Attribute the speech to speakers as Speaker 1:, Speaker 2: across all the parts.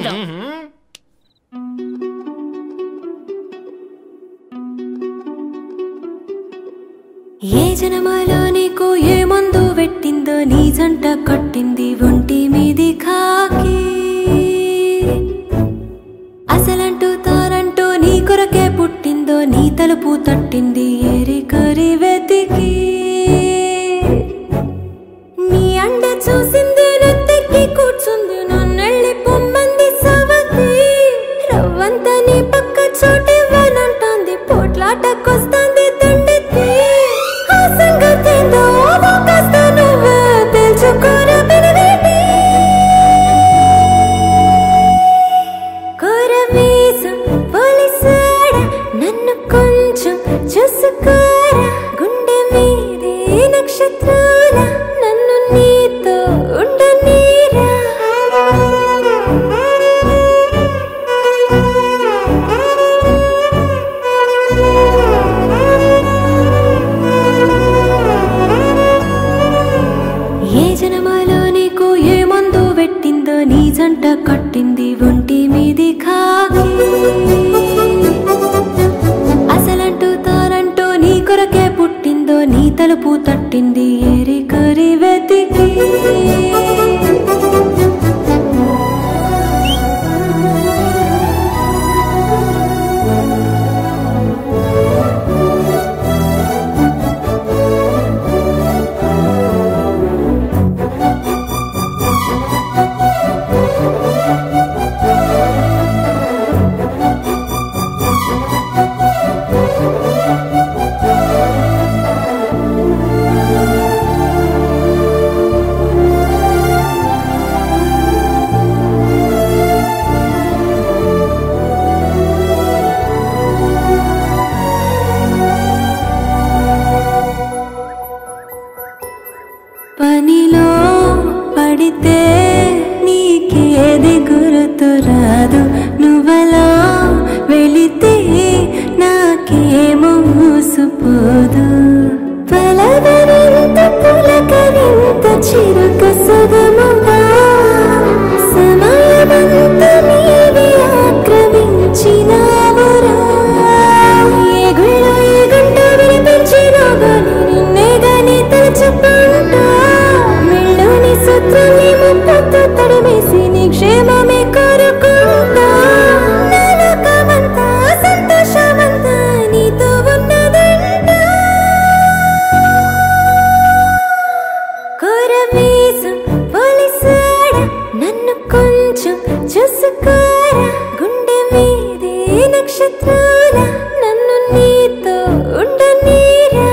Speaker 1: వెతుకుదాం
Speaker 2: ఏ జనమాలో నీకు ఏ మందు పెట్టిందో నీ జంట కట్టింది ఒంటి మీది కాకి అసలంటూ తానంటూ నీ కొరకే పుట్టిందో నీ తలుపు తట్టింది ఏరి కరి వెతికి నీ అండ చూసింది నెత్తికి కూర్చుంది నన్నెళ్ళి పొమ్మంది సవతి రవ్వంత నీ పక్క చోటివ్వనంటోంది పోట్లాటకొస్తాంది దండెత్తి ఆ సంగతేందో కాస్త నువ్వే తెలుసుకోరా పెనవేటి కోరమీసం పోలీసాడ నన్ను కొంచెం చూసుకోరా గుండె మీదే నక్షత్రాల నన్ను నీతో ఉండనీరా ఏ జనమాలో నీకు ఏ మందు పెట్టిందో నీ జంట కట్టింది ఒంటి మీది కాకి అసలంటూ తానంటూ నీ కొరకే పుట్టిందో నీ తలుపు తట్టింది ఏరి కరి వెతికి పనిలో పడితే నీకేది గుర్తు రాదు నువ్వలా వెళితే నాకేమో మూసుపోదు పలవరింత పులకరింత చిరుక సగముగా సమయమంత నీవి ఆక్రమించినావురా ఏ గుళ్ళో ఏ గంట వినిపించినా గాని నిన్నే గాని తలుచుకుంటా మెళ్ళోని సూత్రాన్ని ముప్పతో తడిమేసి నీ క్షేమమే కోరుకుంటా నా లోకమంతా సంతోషమంతా నీతో ఉన్నదంట కోరమీసం పోలీసాడ నన్ను కొంచెం చూసుకోరా గుండె మీదే నక్షత్రాల నన్ను నీతో ఉండనీరా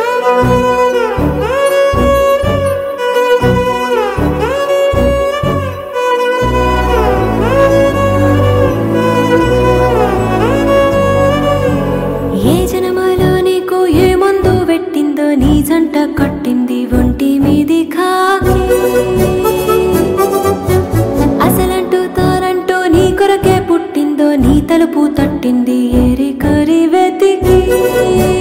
Speaker 2: ఏ జనమాలో నీకు ఏ మందు పెట్టిందో నీ జంట కట్టింది ఒంటి మీది కాకి అసలంటూ తానంటూ నీ కొరకే పుట్టిందో నీ తలుపు తట్టింది ఏరి కరి వెతికి